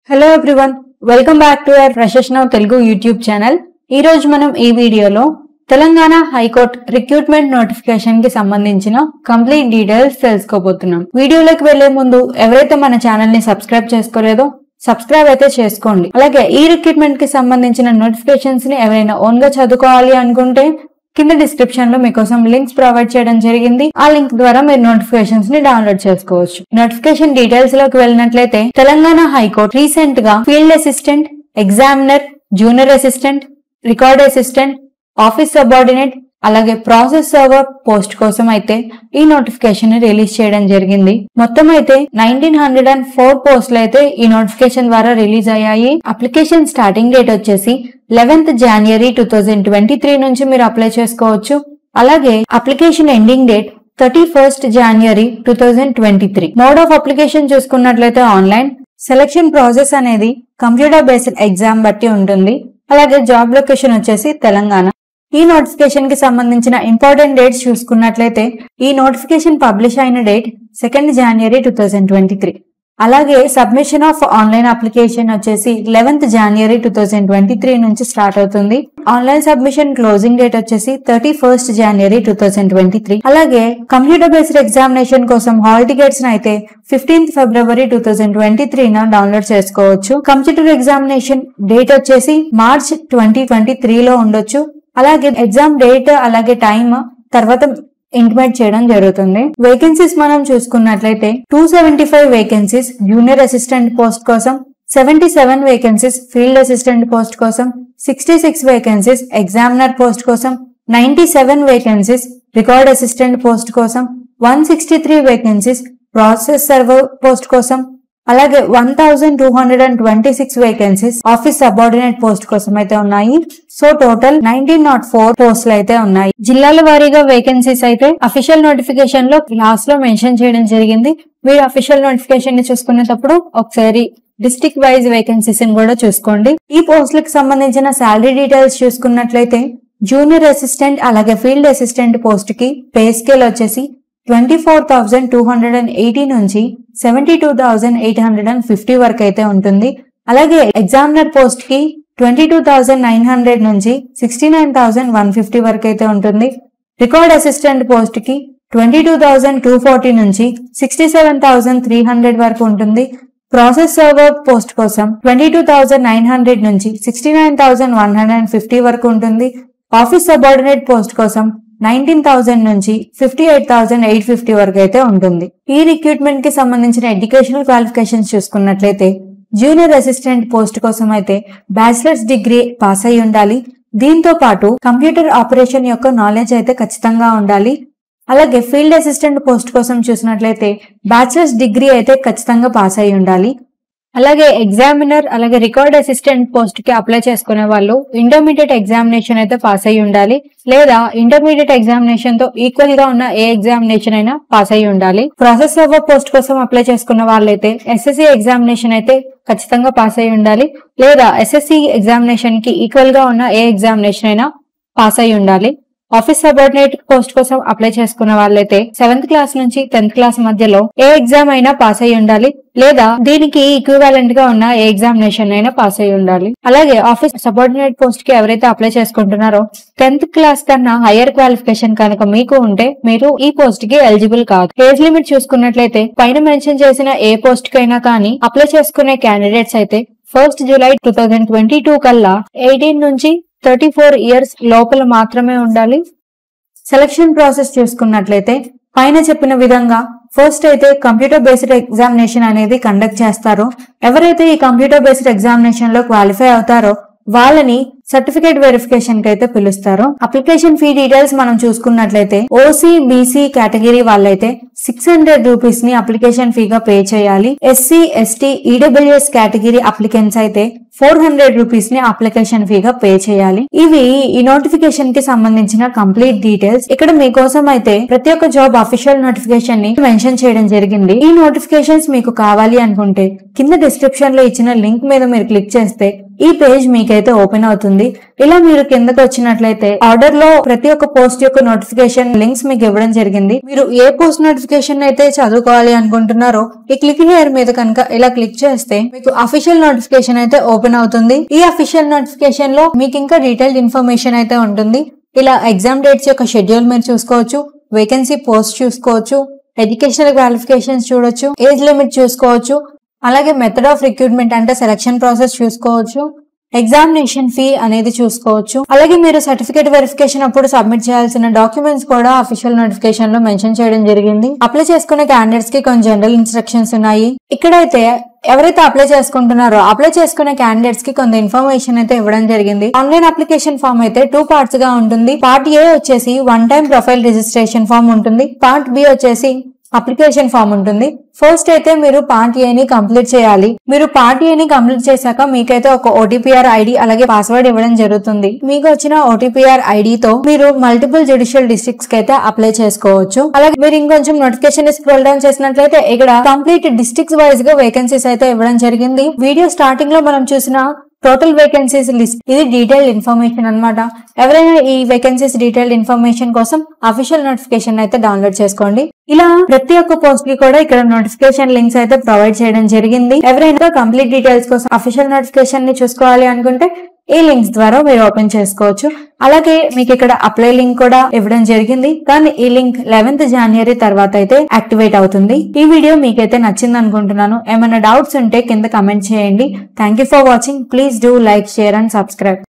hello everyone welcome back to our professional Telugu YouTube channel ఈ రోజు మనం ఈ వీడియోలో తెలంగాణ హైకోర్టు రిక్రూట్మెంట్ నోటిఫికేషన్ కి సంబంధించిన కంప్లీట్ డీటెయిల్స్ తెలుసుకోబోతున్నాం వీడియోలోకి వెళ్లే ముందు ఎవరైతే మన ఛానల్ ని సబ్స్క్రైబ్ చేసుకోలేదో సబ్స్క్రైబ్ అయితే చేసుకోండి అలాగే ఈ రిక్రూట్మెంట్ కి సంబంధించిన నోటిఫికేషన్స్ ని ఎవరైనా ఓన్ గా చదువుకోవాలి అనుకుంటే కింద డిస్క్రిప్షన్ లో మీకోసం లింక్స్ ప్రొవైడ్ చేయడం జరిగింది ఆ లింక్ ద్వారా మీరు నోటిఫికేషన్స్ ని డౌన్లోడ్ చేసుకోవచ్చు నోటిఫికేషన్ డీటెయిల్స్ లోకి వెళ్ళినట్లయితే తెలంగాణ హైకోర్టు రీసెంట్ గా field assistant examiner junior assistant record assistant office subordinate అలాగే ప్రాసెస్ సర్వర్ పోస్ట్ కోసం అయితే ఈ నోటిఫికేషన్ ని రిలీజ్ చేయడం జరిగింది మొత్తం అయితే నైన్టీన్ హండ్రెడ్ అండ్ ఫోర్ పోస్టులు అయితే ఈ నోటిఫికేషన్ ద్వారా రిలీజ్ అయ్యాయి అప్లికేషన్ స్టార్టింగ్ డేట్ వచ్చేసి eleventh January two thousand twenty three నుంచి మీరు అప్లై చేసుకోవచ్చు అలాగే application ending date thirty first January two thousand twenty three mode of application చూసుకున్నట్లయితే ఆన్లైన్ సెలక్షన్ ప్రాసెస్ అనేది కంప్యూటర్ బేస్డ్ ఎగ్జామ్ బట్టి ఉంటుంది అలాగే జాబ్ లొకేషన్ వచ్చేసి తెలంగాణ ఈ నోటిఫికేషన్ కి సంబంధించిన ఇంపార్టెంట్ డేట్స్ చూసుకున్నట్లయితే ఈ నోటిఫికేషన్ పబ్లిష్ అయిన date second January two thousand twenty three అలాగే సబ్మిషన్ ఆఫ్ ఆన్లైన్ అప్లికేషన్ వచ్చేసి eleventh January two thousand twenty three నుంచి స్టార్ట్ అవుతుంది ఆన్లైన్ సబ్మిషన్ క్లోజింగ్ డేట్ వచ్చేసి thirty first January two thousand twenty three అలాగే computer based examination కోసం hall tickets అయితే fifteenth February two thousand twenty three న download చేసుకోవచ్చు computer examination date వచ్చేసి March twenty twenty three లో ఉండొచ్చు అలాగే ఎగ్జామ్ డేట్ అలాగే టైం తర్వాత ఇంటిమేట్ చేయడం జరుగుతుంది వేకెన్సీస్ మనం చూసుకున్నట్లయితే two seventy five vacancies junior assistant post కోసం seventy seven vacancies field assistant post కోసం sixty six vacancies examiner post కోసం ninety seven vacancies record assistant post కోసం one sixty three vacancies process server post కోసం అలాగే one thousand two hundred and twenty six vacancies office subordinate post కోసం అయితే ఉన్నాయి so total nineteen nought four పోస్టులు అయితే ఉన్నాయి జిల్లాల వారీగా వేకెన్సీస్ అయితే అఫీషియల్ నోటిఫికేషన్ లో లాస్ట్ లో మెన్షన్ చేయడం జరిగింది మీరు అఫీషియల్ నోటిఫికేషన్ ని చూసుకునేటప్పుడు ఒకసారి డిస్టిక్ వైజ్ వేకెన్సీస్ ని కూడా చూసుకోండి ఈ పోస్టులకు సంబంధించిన శాలరీ డీటెయిల్స్ చూసుకున్నట్లయితే జూనియర్ అసిస్టెంట్ అలాగే ఫీల్డ్ అసిస్టెంట్ పోస్ట్ కి పే స్కేల్ వచ్చేసి twenty four thousand two hundred and eighty నుంచి seventy two thousand eight hundred and fifty వరకు అయితే ఉంటుంది అలాగే ఎగ్జామినర్ పోస్ట్ కి twenty two thousand nine hundred నుంచి sixty nine thousand one fifty వరకు అయితే ఉంటుంది రికార్డ్ అసిస్టెంట్ పోస్ట్ కి twenty two thousand two forty నుంచి sixty seven thousand three hundred వరకు ఉంటుంది ప్రాసెస్ సర్వర్ పోస్ట్ కోసం twenty two thousand nine hundred నుంచి sixty nine thousand one hundred and fifty వరకు ఉంటుంది ఆఫీస్ సబార్డినేట్ పోస్ట్ కోసం nineteen thousand నుంచి fifty eight thousand eight fifty వరకు అయితే ఉంటుంది ఈ రిక్రూట్మెంట్ కి సంబంధించిన ఎడ్యుకేషనల్ క్వాలిఫికేషన్స్ చూసుకున్నట్లయితే జూనియర్ అసిస్టెంట్ పోస్ట్ కోసం అయితే బ్యాచిలర్స్ డిగ్రీ పాస్ అయి ఉండాలి దీంతో పాటు కంప్యూటర్ ఆపరేషన్ యొక్క నాలెడ్జ్ అయితే ఖచ్చితంగా ఉండాలి అలాగే ఫీల్డ్ అసిస్టెంట్ పోస్ట్ కోసం చూసినట్లయితే బ్యాచిలర్స్ డిగ్రీ అయితే ఖచ్చితంగా పాస్ అయి ఉండాలి అలాగే ఎగ్జామినర్ అలాగే రికార్డ్ అసిస్టెంట్ పోస్ట్ కి అప్లై చేసుకునే వాళ్ళు ఇంటర్మీడియట్ ఎగ్జామినేషన్ అయితే పాస్ అయి ఉండాలి లేదా ఇంటర్మీడియట్ ఎగ్జామినేషన్ తో ఈక్వల్ గా ఉన్న ఏ ఎగ్జామినేషన్ అయినా పాస్ అయి ఉండాలి ప్రాసెస్ సర్వర్ పోస్ట్ కోసం అప్లై చేసుకున్న వాళ్ళైతే ఎస్ఎస్సి ఎగ్జామినేషన్ అయితే ఖచ్చితంగా పాస్ అయి ఉండాలి లేదా ఎస్ఎస్సి ఎగ్జామినేషన్ కి ఈక్వల్ గా ఉన్న ఏ ఎగ్జామినేషన్ అయినా పాస్ అయి ఉండాలి ఆఫీస్ సబార్డినేట్ పోస్ట్ కోసం అప్లై చేసుకున్న వాళ్ళైతే సెవెంత్ క్లాస్ నుంచి టెన్త్ క్లాస్ మధ్యలో ఏ ఎగ్జామ్ అయినా పాస్ అయి ఉండాలి లేదా దీనికి ఈక్వివాలెంట్ గా ఉన్న ఏ ఎగ్జామినేషన్ అయినా పాస్ అయి ఉండాలి అలాగే ఆఫీస్ సబార్డినేట్ పోస్ట్ కి ఎవరైతే అప్లై చేసుకుంటున్నారో టెన్త్ క్లాస్ కన్నా హైయర్ క్వాలిఫికేషన్ కనుక మీకు ఉంటే మీరు ఈ పోస్ట్ కి ఎలిజిబుల్ కాదు ఏజ్ లిమిట్ చూసుకున్నట్లయితే పైన మెన్షన్ చేసిన ఏ పోస్ట్ కైనా కానీ అప్లై చేసుకునే క్యాండిడేట్స్ అయితే first July two thousand twenty two కల్లా ఎయిటీన్ నుంచి థర్టీ ఫోర్ ఇయర్స్ లోపల మాత్రమే ఉండాలి సెలక్షన్ ప్రాసెస్ చూసుకున్నట్లయితే పైన చెప్పిన విధంగా ఫస్ట్ అయితే కంప్యూటర్ బేస్డ్ ఎగ్జామినేషన్ అనేది కండక్ట్ చేస్తారు ఎవరైతే ఈ కంప్యూటర్ బేస్డ్ ఎగ్జామినేషన్ లో క్వాలిఫై అవుతారో వాళ్ళని సర్టిఫికేట్ వెరిఫికేషన్ కి అయితే పిలుస్తారు అప్లికేషన్ ఫీ డీటెయిల్స్ మనం చూసుకున్నట్లయితే ఓసీ బీసీ కేటగిరీ వాళ్ళైతే సిక్స్ హండ్రెడ్ రూపీస్ ని అప్లికేషన్ ఫీగా పే చేయాలి SC ST EWS category applicants అయితే ఫోర్ హండ్రెడ్ రూపీస్ ని అప్లికేషన్ ఫీగా పే చేయాలి ఇవి ఈ నోటిఫికేషన్ కి సంబంధించిన కంప్లీట్ డీటెయిల్స్ ఇక్కడ మీకోసం అయితే ప్రతి ఒక్క జాబ్ అఫీషియల్ నోటిఫికేషన్ ని మెన్షన్ చేయడం జరిగింది ఈ నోటిఫికేషన్స్ మీకు కావాలి అనుకుంటే కింద డిస్క్రిప్షన్ లో ఇచ్చిన లింక్ మీద మీరు క్లిక్ చేస్తే ఈ పేజ్ మీకైతే ఓపెన్ అవుతుంది ఇలా మీరు కిందకి వచ్చినట్లయితే ఆర్డర్ లో ప్రతి ఒక్క పోస్ట్ యొక్క నోటిఫికేషన్ లింక్స్ మీకు ఇవ్వడం జరిగింది మీరు ఏ పోస్ట్ నోటిఫికేషన్ అయితే చదువుకోవాలి అనుకుంటున్నారో ఈ క్లిక్ హియర్ మీద కనుక ఇలా క్లిక్ చేస్తే మీకు అఫీషియల్ నోటిఫికేషన్ అయితే ఓపెన్ అవుతుంది ఈ అఫీషియల్ నోటిఫికేషన్ లో మీకు ఇంకా డీటెయిల్డ్ ఇన్ఫర్మేషన్ అయితే ఉంటుంది ఇలా ఎగ్జామ్ డేట్స్ యొక్క షెడ్యూల్ మీరు చూసుకోవచ్చు వేకెన్సీ పోస్ట్ చూసుకోవచ్చు ఎడ్యుకేషనల్ క్వాలిఫికేషన్స్ చూడొచ్చు ఏజ్ లిమిట్ చూసుకోవచ్చు అలాగే మెథడ్ ఆఫ్ రిక్రూట్మెంట్ అంటే సెలక్షన్ ప్రాసెస్ చూసుకోవచ్చు ఎగ్జామినేషన్ ఫీ అనేది చూసుకోవచ్చు అలాగే మీరు సర్టిఫికేట్ వెరిఫికేషన్ అప్పుడు సబ్మిట్ చేయాల్సిన డాక్యుమెంట్స్ కూడా అఫీషియల్ నోటిఫికేషన్ లో మెన్షన్ చేయడం జరిగింది అప్లై చేసుకునే క్యాండిడేట్స్ కి కొన్ని జనరల్ ఇన్స్ట్రక్షన్స్ ఉన్నాయి ఇక్కడైతే ఎవరైతే అప్లై చేసుకుంటున్నారో అప్లై చేసుకునే క్యాండిడేట్స్ కి కొంత ఇన్ఫర్మేషన్ అయితే ఇవ్వడం జరిగింది ఆన్లైన్ అప్లికేషన్ ఫామ్ అయితే టూ పార్ట్స్ గా ఉంటుంది పార్ట్ ఏ వచ్చేసి one time profile registration form ఉంటుంది పార్ట్ బి వచ్చేసి అప్లికేషన్ ఫామ్ ఉంటుంది ఫస్ట్ అయితే మీరు పార్ట్ ఏని కంప్లీట్ చేయాలి మీరు పార్ట్ ఏని కంప్లీట్ చేశాక మీకైతే ఒక ఓటీపీఆర్ ఐడి అలాగే పాస్వర్డ్ ఇవ్వడం జరుగుతుంది మీకు వచ్చిన ఓటీపీఆర్ ఐడితో మీరు మల్టిపుల్ జుడిషియల్ డిస్ట్రిక్ట్స్ కి అయితే అప్లై చేసుకోవచ్చు అలాగే మీరు ఇంకొంచెం నోటిఫికేషన్ స్క్రోల్ డౌన్ చేసినట్లయితే ఇక్కడ కంప్లీట్ డిస్ట్రిక్ట్స్ వైజ్ గా వేకెన్సీస్ అయితే ఇవ్వడం జరిగింది వీడియో స్టార్టింగ్ లో మనం చూసిన టోటల్ వేకెన్సీస్ లిస్ట్ ఇది డీటెయిల్డ్ ఇన్ఫర్మేషన్ అన్నమాట ఎవరైనా ఈ వేకెన్సీస్ డీటెయిల్డ్ ఇన్ఫర్మేషన్ కోసం అఫీషియల్ నోటిఫికేషన్ అయితే డౌన్లోడ్ చేసుకోండి ఇలా ప్రతి ఒక్క పోస్ట్ కి కూడా ఇక్కడ నోటిఫికేషన్ లింక్స్ అయితే ప్రొవైడ్ చేయడం జరిగింది ఎవరైనా కంప్లీట్ డీటెయిల్స్ కోసం అఫీషియల్ నోటిఫికేషన్ ని చూసుకోవాలి అనుకుంటే ఈ లింక్స్ ద్వారా మీరు ఓపెన్ చేసుకోవచ్చు అలాగే మీకు ఇక్కడ అప్లై లింక్ కూడా ఇవ్వడం జరిగింది కానీ ఈ లింక్ లెవెన్త్ జనవరి తర్వాత అయితే యాక్టివేట్ అవుతుంది ఈ వీడియో మీకైతే నచ్చింది అనుకుంటున్నాను ఏమైనా డౌట్స్ ఉంటే కింద కమెంట్ చేయండి thank you for watching please do like share and subscribe